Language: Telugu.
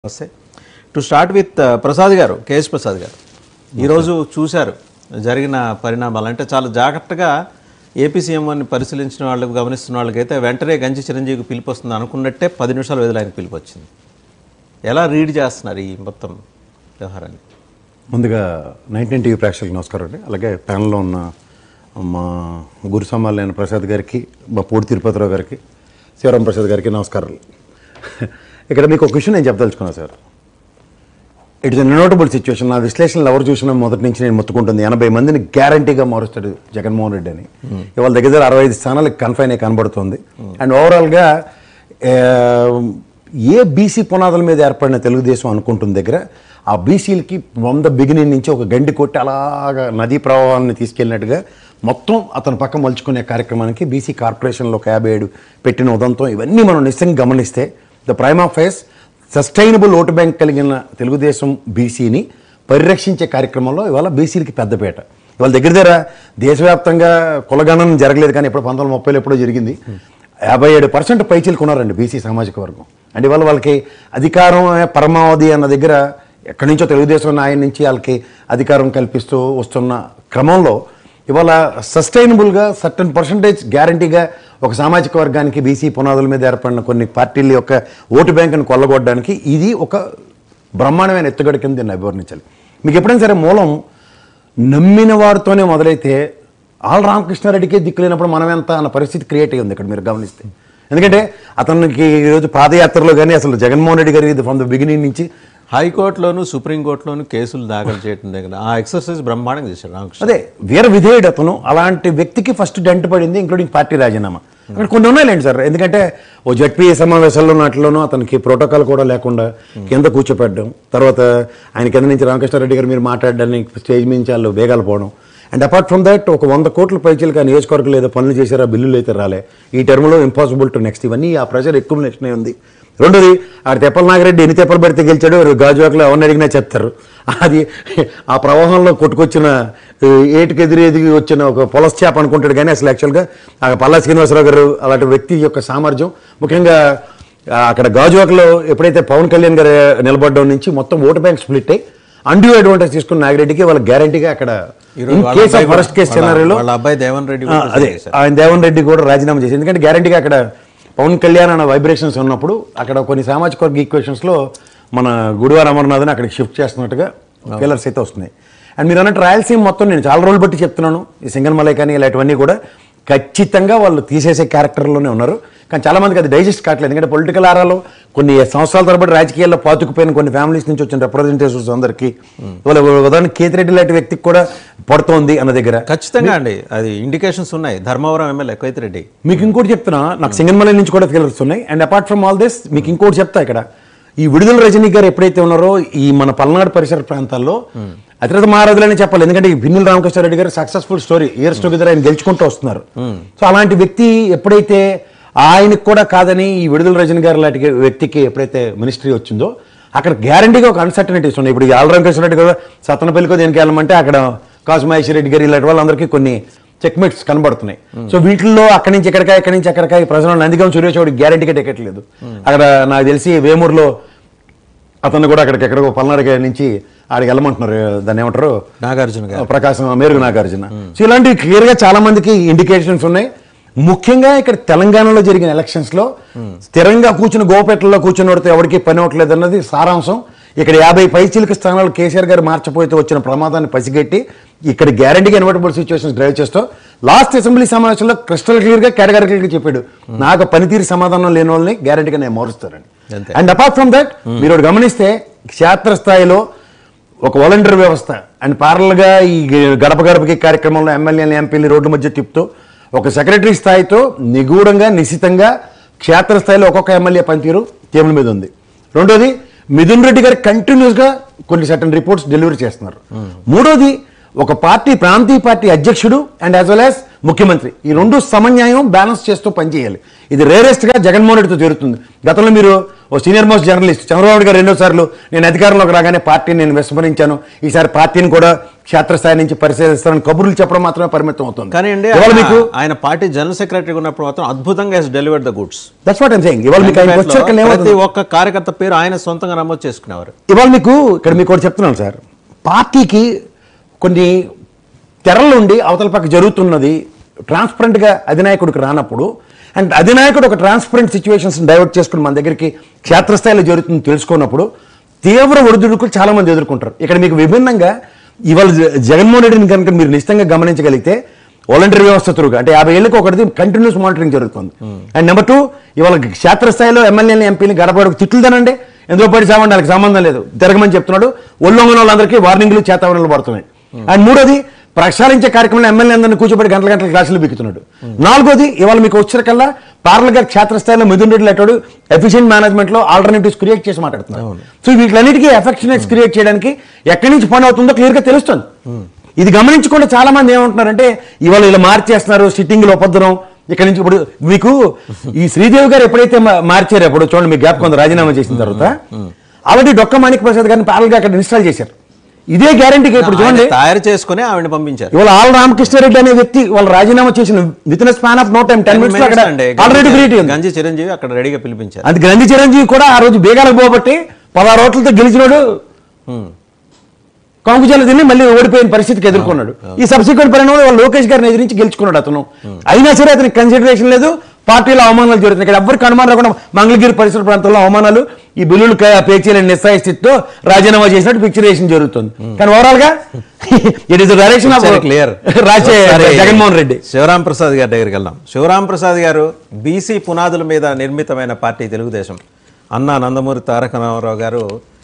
వస్తే టు స్టార్ట్ విత్ ప్రసాద్ గారు కేఎస్ ప్రసాద్ గారు ఈరోజు చూశారు జరిగిన పరిణామాలు అంటే చాలా జాగ్రత్తగా ఏపీ సీఎంని పరిశీలించిన వాళ్ళకు గమనిస్తున్న వాళ్ళకైతే వెంటనే గంజి చిరంజీవికి పిలుపు వస్తుంది అనుకున్నట్టే పది నిమిషాల వ్యవధిలో ఆయనకు పిలుపు వచ్చింది ఎలా రీడ్ చేస్తున్నారు ఈ మొత్తం వ్యవహారాన్ని ముందుగా నైన్టీన్ టీవీ ప్రేక్షకులకు నమస్కారం అండి అలాగే ప్యానల్లో ఉన్న మా గురు సమాలైన ప్రసాద్ గారికి మా పూడి తిరుపతిరావు గారికి శివరాం ప్రసాద్ గారికి నమస్కారాలు ఇక్కడ మీకు ఒక విషయం నేను చెప్పదలుచుకున్నాను sir it is notable situation నా విశ్లేషణలు ఎవరు చూసినా మొదటి నుంచి నేను మొత్తుకుంటుంది ఎనభై మందిని గ్యారంటీగా మారుస్తాడు జగన్మోహన్ రెడ్డి అని ఇవాళ దగ్గర దగ్గర అరవై ఐదు స్థానాలకు కన్ఫైన్ అయి కనబడుతుంది అండ్ ఓవరాల్గా ఏ బీసీ పునాదుల మీద ఏర్పడిన తెలుగుదేశం అనుకుంటున్న దగ్గర ఆ బీసీలకి వంద బిగినింగ్ నుంచి ఒక గండి కొట్టి అలాగా నదీ ప్రవాహాన్ని తీసుకెళ్ళినట్టుగా మొత్తం అతను పక్క మలుచుకునే కార్యక్రమానికి బీసీ కార్పొరేషన్లో ఒక యాభై ఏడు పెట్టిన ఉదంతం ఇవన్నీ మనం నిశ్చయంగా గమనిస్తే the prime of face sustainable vote bank కలిగిన తెలుగుదేశం బీసీని పరిరక్షించే కార్యక్రమంలో ఇవాళ బీసీలకి పెద్దపీట ఇవాళ దగ్గర దగ్గర దేశవ్యాప్తంగా కులగణన జరగలేదు కానీ ఇప్పుడు పంతొమ్మిది ముప్పైలో ఎప్పుడో జరిగింది యాభై ఏడు పర్సెంట్ పైచీలకు ఉన్నారండి బీసీ సామాజిక వర్గం అంటే ఇవాళ వాళ్ళకి అధికారం పరమావధి అన్న దగ్గర ఎక్కడి నుంచో తెలుగుదేశం నాయన నుంచి వాళ్ళకి అధికారం కల్పిస్తూ వస్తున్న క్రమంలో ఇవాళ సస్టైనబుల్గా సర్టన్ పర్సంటేజ్ గ్యారంటీగా ఒక సామాజిక వర్గానికి బీసీ పునాదుల మీద ఏర్పడిన కొన్ని పార్టీల యొక్క ఓటు బ్యాంకును కొల్లగొట్టడానికి ఇది ఒక బ్రహ్మాండమైన ఎత్తుగడ కింద దీన్ని అభివర్ణించాలి మీకు ఎప్పుడైనా సరే మూలం నమ్మిన వారితోనే మొదలైతే ఆల్ రామకృష్ణారెడ్డికే దిక్కు లేనప్పుడు మనం ఎంత అన్న పరిస్థితి క్రియేట్ అయ్యింది ఇక్కడ మీరు గమనిస్తే ఎందుకంటే అతనికి ఈరోజు పాదయాత్రలో కానీ అసలు జగన్మోహన్ రెడ్డి గారి ఫ్రమ్ ద బిగినింగ్ నుంచి హైకోర్టులోను సుప్రీంకోర్టులోను కేసులు దాఖలు చేయడం దగ్గర ఆ ఎక్సర్సైజ్ బ్రహ్మాండంగా చేశారు రామకృష్ణ అదే వీర విధేయుడు అతను అలాంటి వ్యక్తికి ఫస్ట్ డెంట్ పడింది ఇంక్లూడింగ్ పార్టీ రాజీనామా అక్కడ కొన్ని ఉన్నాయిలేండి సార్ ఎందుకంటే ఓ జడ్పీ సమావేశాల్లో నాటిలోనూ అతనికి ప్రోటోకాల్ కూడా లేకుండా కింద కూర్చోపెట్టడం తర్వాత ఆయన కింద నుంచి రామకృష్ణారెడ్డి గారు మీరు మాట్లాడడానికి స్టేజ్ నుంచి వాళ్ళు వేగాలు పోవడం అండ్ అపార్ట్ ఫ్రమ్ దట్ ఒక వంద కోట్ల పైచీలకు ఆ నియోజకవర్గం ఏదో పనులు చేశారు ఆ బిల్లులు అయితే రాలే ఈ టర్మ్లో ఇంపాసిబుల్ టు నెక్స్ట్ ఇవన్నీ ఆ ప్రెషర్ ఎక్కువ ఉంది రెండోది ఆడ తెప్పల నాగిరెడ్డి ఎన్ని తెప్పలు పడితే గెలిచాడో గాజువాకలో ఎవరిని అడిగినా చెప్తారు అది ఆ ప్రవాహంలో కొట్టుకొచ్చిన ఏటికి ఎదురేది వచ్చిన ఒక పొలస్ చేప అనుకుంటాడు కానీ అసలు యాక్చువల్గా ఆ పల్లా శ్రీనివాసరావు గారు అలాంటి వ్యక్తి యొక్క సామర్థ్యం ముఖ్యంగా ఆ, అక్కడ గాజువాకలో ఎప్పుడైతే పవన్ కళ్యాణ్ గారు నిలబడడం నుంచి మొత్తం ఓటు బ్యాంక్ స్ప్లిట్ అయ్యి అండ్యూ అడ్వాంటేజ్ తీసుకున్న నాగిరెడ్డికి వాళ్ళ గ్యారంటీగా అక్కడ ఈరోజు ఇన్ వాళ్ళ కేస్ అబ్బాయి ఆఫ్ ఫస్ట్ కేసు వాళ్ళ- సినారీలో వాళ్ళ అబ్బాయి దేవన్ రెడ్డి ఆ, కూడా అదే చేశారు. ఆయన దేవన్ రెడ్డి కూడా రాజీనామా చేసి ఎందుకంటే గ్యారంటీగా అక్కడ పవన్ కళ్యాణ్ అన్న వైబ్రేషన్స్ ఉన్నప్పుడు అక్కడ కొన్ని సామాజిక వర్గ ఈక్వేషన్స్ లో మన గుడివార అమర్నాథ్ని అక్కడికి షిఫ్ట్ చేస్తున్నట్టుగా ఫీలర్స్ అయితే వస్తున్నాయి అండ్ మీరు అన్నట్టు రాయలసీమ మొత్తం నేను చాలా రోజులు బట్టి చెప్తున్నాను ఈ సింగన్మలై కానీ ఇలాంటివన్నీ కూడా ఖచ్చితంగా వాళ్ళు తీసేసే క్యారెక్టర్లోనే ఉన్నారు కానీ చాలా మందికి అది డైజెస్ట్ కావట్లేదు ఎందుకంటే పొలిటికల్ ఆరాలో కొన్ని సంవత్సరాల తరబడి రాజకీయాల్లో పాతుకుపోయిన కొన్ని ఫ్యామిలీస్ నుంచి వచ్చిన రిప్రజెంటేటివ్స్ అందరికీ ఇవాళ ఉదాహరణ కేతిరెడ్డి లాంటి వ్యక్తికి కూడా పడుతోంది అన్న దగ్గర ఖచ్చితంగా అండి అది ఇండికేషన్స్ ఉన్నాయి ధర్మవరం ఎమ్మెల్యే కైత్ రెడ్డి మీకు ఇంకోటి చెప్తున్నా నాకు సింగన్మలై నుంచి కూడా ఫీలర్స్ ఉన్నాయి and apart from all this మీకు ఇంకోటి చెప్తా ఇక్కడ ఈ విడుదల రజనీ గారు ఎప్పుడైతే ఉన్నారో ఈ మన పల్నాడు పరిసర ప్రాంతాల్లో అతిరథ మహారాజులని చెప్పాలి ఎందుకంటే ఈ బిన్నుల రామకృష్ణారెడ్డి గారు సక్సెస్ఫుల్ స్టోరీ ఇయర్స్ టుగెదర్ ఆయన గెలుచుకుంటూ వస్తున్నారు సో అలాంటి వ్యక్తి ఎప్పుడైతే ఆయనకు కూడా కాదని ఈ విడుదల రజనీ గారు లాంటి వ్యక్తికి ఎప్పుడైతే మినిస్ట్రీ వచ్చిందో అక్కడ గ్యారంటీగా ఒక అన్సర్టనిటీస్ ఉన్నాయి ఇప్పుడు ఈ ఆల్ రామకృష్ణారెడ్డి గారు సత్తనపల్లికో దేనికి వెళ్ళమంటే అక్కడ కాసుమహేశ్వర రెడ్డి గారు ఇలాంటి వాళ్ళందరికీ కొన్ని చెక్మేట్స్ కనబడుతున్నాయి సో వీటిల్లో అక్కడి నుంచి ఎక్కడికా ఎక్కడి నుంచి ఎక్కడికా ఈ ప్రజలు నందిగం సురేష్ వాడికి గ్యారంటీగా టికెట్ లేదు అక్కడ నాకు తెలిసి వేమూరులో అతను కూడా అక్కడికి ఎక్కడికో పల్నాడు నుంచి ఆడికి వెళ్ళమంటున్నారు దాన్ని ఏమంటారు నాగార్జున గారు ప్రకాశం మేరుగు నాగార్జున సో ఇలాంటివి క్లియర్ గా చాలా మందికి ఇండికేషన్స్ ఉన్నాయి ముఖ్యంగా ఇక్కడ తెలంగాణలో జరిగిన ఎలక్షన్స్ లో స్థిరంగా కూర్చుని గోపేటలో కూర్చుని పడితే ఎవరికి పని అవ్వట్లేదు అన్నది సారాంశం ఇక్కడ యాభై పైచీలక స్థానాలు కేసీఆర్ గారు మార్చపోతే వచ్చిన ప్రమాదాన్ని పసిగట్టి ఇక్కడ గ్యారంటీగా ఇన్వర్టబుల్ సిచ్యువేషన్స్ డ్రైవ్ చేస్తూ లాస్ట్ అసెంబ్లీ సమావేశంలో క్రిస్టల్ క్లియర్ గా కేటగారికల్ గా చెప్పాడు నాకు పనితీరు సమాధానం లేని వాళ్ళని గ్యారంటీగా నేను మారుస్తానని అంతే. అండ్ అపార్ట్ ఫ్రమ్ దట్ మీరు ఒకటి గమనిస్తే క్షేత్రస్థాయిలో ఒక వాలంటీర్ వ్యవస్థ అండ్ పారల్గా ఈ గడప గడపకి కార్యక్రమంలో ఎమ్మెల్యేలు ఎంపీలు రోడ్ల మధ్య తిప్పుతూ ఒక సెక్రటరీ స్థాయితో నిగూఢంగా నిశితంగా క్షేత్రస్థాయిలో ఒక్కొక్క ఎమ్మెల్యే పనితీరు టేబుల్ మీద ఉంది రెండోది మిథున్ రెడ్డి గారు కంటిన్యూస్గా కొన్ని సర్టన్ రిపోర్ట్స్ డెలివరీ చేస్తున్నారు మూడోది ఒక పార్టీ ప్రాంతీయ పార్టీ అధ్యక్షుడు అండ్ యాజ్ వెల్ యాజ్ ముఖ్యమంత్రి ఈ రెండు సమన్యాయం బ్యాలెన్స్ చేస్తూ పనిచేయాలి ఇది రేరెస్ట్ గా జగన్మోహన్ రెడ్డితో జరుగుతుంది గతంలో మీరు ఓ సీనియర్ మోస్ట్ జర్నలిస్ట్ చంద్రబాబు గారు రెండో సార్లు నేను అధికారంలోకి రాగానే పార్టీని నేను విస్మరించాను ఈసారి పార్టీని కూడా క్షేత్రస్థాయి నుంచి పరిశీలిస్తానని కబుర్లు చెప్పడం మాత్రమే పరిమితం అవుతుంది కానీ అండి ఇవాళ ఆయన- మీకు ఆయన పార్టీ జనరల్ సెక్రటరీ ఉన్నప్పుడు మాత్రం అద్భుతంగా he's delivered the goods that's what I'm saying ఇవాళ మీకు ఆయనకి వచ్చాక ప్రతి ఏమవుతుంది ఒక్క కార్యకర్త పేరు ఆయన సొంతంగా నమోదు చేసుకునేవారు ఇవాళ మీకు ఇక్కడ మీకు ఒకటి చెప్తున్నాను సార్ పార్టీకి కొన్ని తెరలు ఉండి అవతల పక్క జరుగుతున్నది ట్రాన్స్పరెంట్గా అధినాయకుడికి రానప్పుడు అండ్ అధినాయకుడు ఒక ట్రాన్స్పరెంట్ సిచ్యువేషన్స్ డైవర్ట్ చేసుకుని మన దగ్గరికి క్షేత్రస్థాయిలో జరుగుతుంది తెలుసుకున్నప్పుడు తీవ్ర ఒడిదుడుకులు చాలా మంది ఎదుర్కొంటారు ఇక్కడ మీకు విభిన్నంగా ఇవాళ జ- జగన్మోహన్ రెడ్డిని కనుక మీరు నిశ్చితంగా గమనించగలిగితే వాలంటరీ వ్యవస్థ త్రూగా అంటే యాభై ఏళ్ళకి ఒకటి కంటిన్యూస్ మానిటరింగ్ జరుగుతుంది అండ్ నెంబర్ టూ ఇవాళ క్షేత్రస్థాయిలో ఎమ్మెల్యేని ఎంపీని గడపడకు తిట్లుదానండి ఎందులో పడి చావండి వాళ్ళకి సంబంధం లేదు తిరగమని చెప్తున్నాడు ఒళ్ళొంగన వాళ్ళందరికీ వార్నింగ్లు చేతావరణలు పడుతున్నాయి అండ్ మూడోది ప్రక్షాళించే కార్యక్రమంలో ఎమ్మెల్యే అందరిని కూర్చోబెట్టి గంటల గంటల క్లాసులు బిక్కుతున్నాడు నాలుగోది ఇవాళ మీకు వచ్చిన కల్లా పార్లర్ గారు క్షేత్రస్థాయిలో మిథున్ రెడ్డి లెట్టాడు ఎఫిషియెంట్ మేనేజ్మెంట్ లో ఆల్టర్నేటివ్స్ క్రియేట్ చేసి మాట్లాడుతున్నారు సో వీటిలన్నిటికీ ఎఫెక్షనేట్స్ క్రియేట్ చేయడానికి ఎక్కడి నుంచి పని అవుతుందో క్లియర్ గా తెలుస్తుంది ఇది గమనించకుండా చాలా మంది ఏమంటున్నారంటే ఇవాళ ఇలా మార్చేస్తున్నారు సిట్టింగ్ లో ఉపద్రం ఇక్కడ నుంచి ఇప్పుడు మీకు ఈ శ్రీదేవి గారు ఎప్పుడైతే మా- మార్చారు అప్పుడు చూడండి మీకు గ్యాప్ కొంత రాజీనామా చేసిన తర్వాత ఆల్రెడీ డొక్క మాణిక్ ప్రసాద్ గారిని ప్యారల్ గా అక్కడ ఇన్స్టాల్ చేశారు ఇదే గ్యారంటీగా ఇప్పుడు చూడండి ఆయన తయారు చేసుకుని ఆవిడ పంపించారు ఇవాళ ఆల్ రామకృష్ణారెడ్డి అనే వ్యక్తి వాళ్ళు రాజీనామా చేసిన with in span of no time ten minutes అక్కడ అండి ఆల్రెడీ క్రియేట్ అయింది గంజి చిరంజీవి అక్కడ రెడీగా పిలిపించారు అది గ్రంథి చిరంజీవి కూడా ఆ రోజు బేగాలకు పోబట్టి పదహారు ఓట్లతో గెలిచినాడు కాంకుజాలు తిని మళ్ళీ ఓడిపోయిన పరిస్థితికి ఎదుర్కొన్నాడు ఈ సబ్సిక్వెంట్ పరిణామంలో వాళ్ళు లోకేష్ గారిని ఎదిరించి గెలుచుకున్నాడు అతను అయినా సరే అతనికి కన్సిడరేషన్ లేదు పార్టీలో అవమానాలు జరుగుతున్నాయి ఇక్కడ ఎవరికి అనుమానం రాకుండా మంగళగిరి పరిసర ప్రాంతంలో అవమానాలు ఈ బిల్లులు పే చేయలేని నిస్సాయ స్థితితో రాజీనామా చేసినట్టు పిక్చరేషన్ జరుగుతుంది కానీ ఓవరాల్ గా it is direction of clear రాజే జగన్మోహన్ రెడ్డి శివరాం ప్రసాద్ గారి దగ్గరికి వెళ్దాం శివరాం ప్రసాద్ గారు బీసీ పునాదుల మీద నిర్మితమైన పార్టీ తెలుగుదేశం అన్నా నందమూరి తారక రామారావు గారు